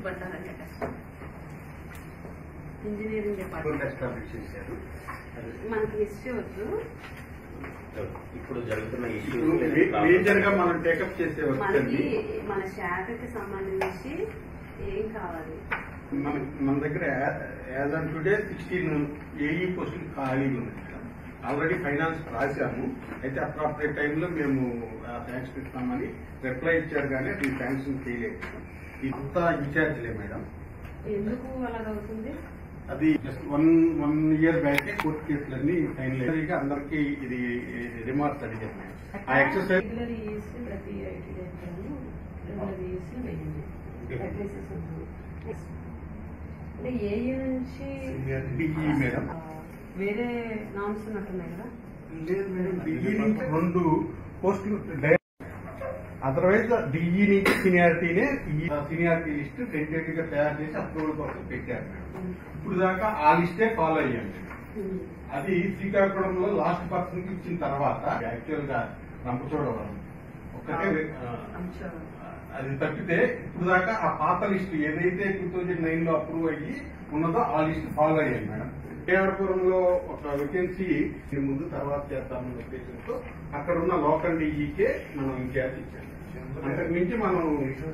గుర్తుపట్టాలంటే కష్టం engineering department establish చేశారు మనకి హిస్టరీ వద్దు ఇప్పుడు జరుగుతున్న ఇప్పుడు మేజర్ గా మనం టేకప్ చేసే మనకి వస్తుంది మన శాఖకి సంబంధించి ఏం కావాలి మన మన దగ్గర as on today sixteen AE పోస్టులు ఖాళీగా ఉన్నాయి ఆల్రెడీ ఫైనాన్స్ రాశాము అయితే అప్రాపరేట్ టైంలో మేము శాంక్షన్ ఇస్తామని రిప్లై ఇచ్చారు కానీ అది శాంక్షన్ చేయలేదు ఇంత ఇన్ఛార్జ్లే మేడం ఎందుకు అలాగవుతుంది అది just one one year back court కేసులన్నీ ఫైనల్ గా అందరికి ఇది రిమార్క్స్ అడిగారు మేడం. ఆ ఎక్సర్సైజ్ రెగ్యులర్ ఈఎస్ ప్రతి ఐటీ డేటాను రెగ్యులర్ ఈఎస్ వెయ్యండి అడ్రసెస్ ఉంటుంది అంటే ఏ ఇయర్ నుంచి డిఈ మేడం ఆ, వేరే నామ్స్ ఉన్నట్టున్నాయి కదా లేదు మేడం డిఈ నుంచి రెండు పోస్టులు అదర్వైజ్ డిఈ నుంచి సీనియారిటీనే ఈ సీనియారిటీ లిస్ట్ టెంటేటివ్ గా తయారు చేసి అప్రూవల్ కోసం పెట్టారు మేడం ఇప్పుడు దాకా ఆ లిస్టే ఫాలో అయ్యాం మేడం. అది శ్రీకాకుళంలో లాస్ట్ పర్సన్ కి ఇచ్చిన తర్వాత యాక్చువల్ గా రంపచోడవరం ఒక్కటే ఆ, అది తప్పితే ఇప్పుడు దాకా ఆ పాత లిస్ట్ ఏదైతే టూ థౌజండ్ నైన్ లో అప్రూవ్ అయ్యి ఉన్నదో ఆ లిస్ట్ ఫాలో అయ్యాయి మేడం కేఆర్పురంలో ఒక వేకెన్సీ ముందు తర్వాత చేద్దామన్న ఉద్దేశంతో అక్కడ ఉన్న లోకల్ డీజీకే మనం ఇన్ఛార్జ్ ఇచ్చాం అంతకు మించి మనం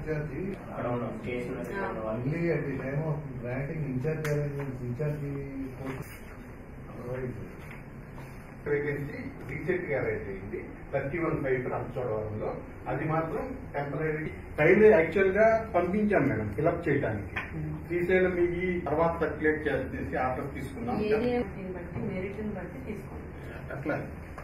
Only at the time of granting incharge arrangements, incharge post. Otherwise, vacancy recent గా రైజ్ అయింది థర్టీ వన్ ఫైవ్ రంపచోడవరంలో అది మాత్రం టెంపరీ ఫైల్ యాక్చువల్ గా పంపించాం మేడం ఫిలప్ చేయడానికి శ్రీశైలం ఈ తర్వాత సర్క్యులేట్ చేసి ఆర్డర్ తీసుకున్నాం ఏరియా బట్టి మెరిట్ బట్టి తీసుకోండి అట్లా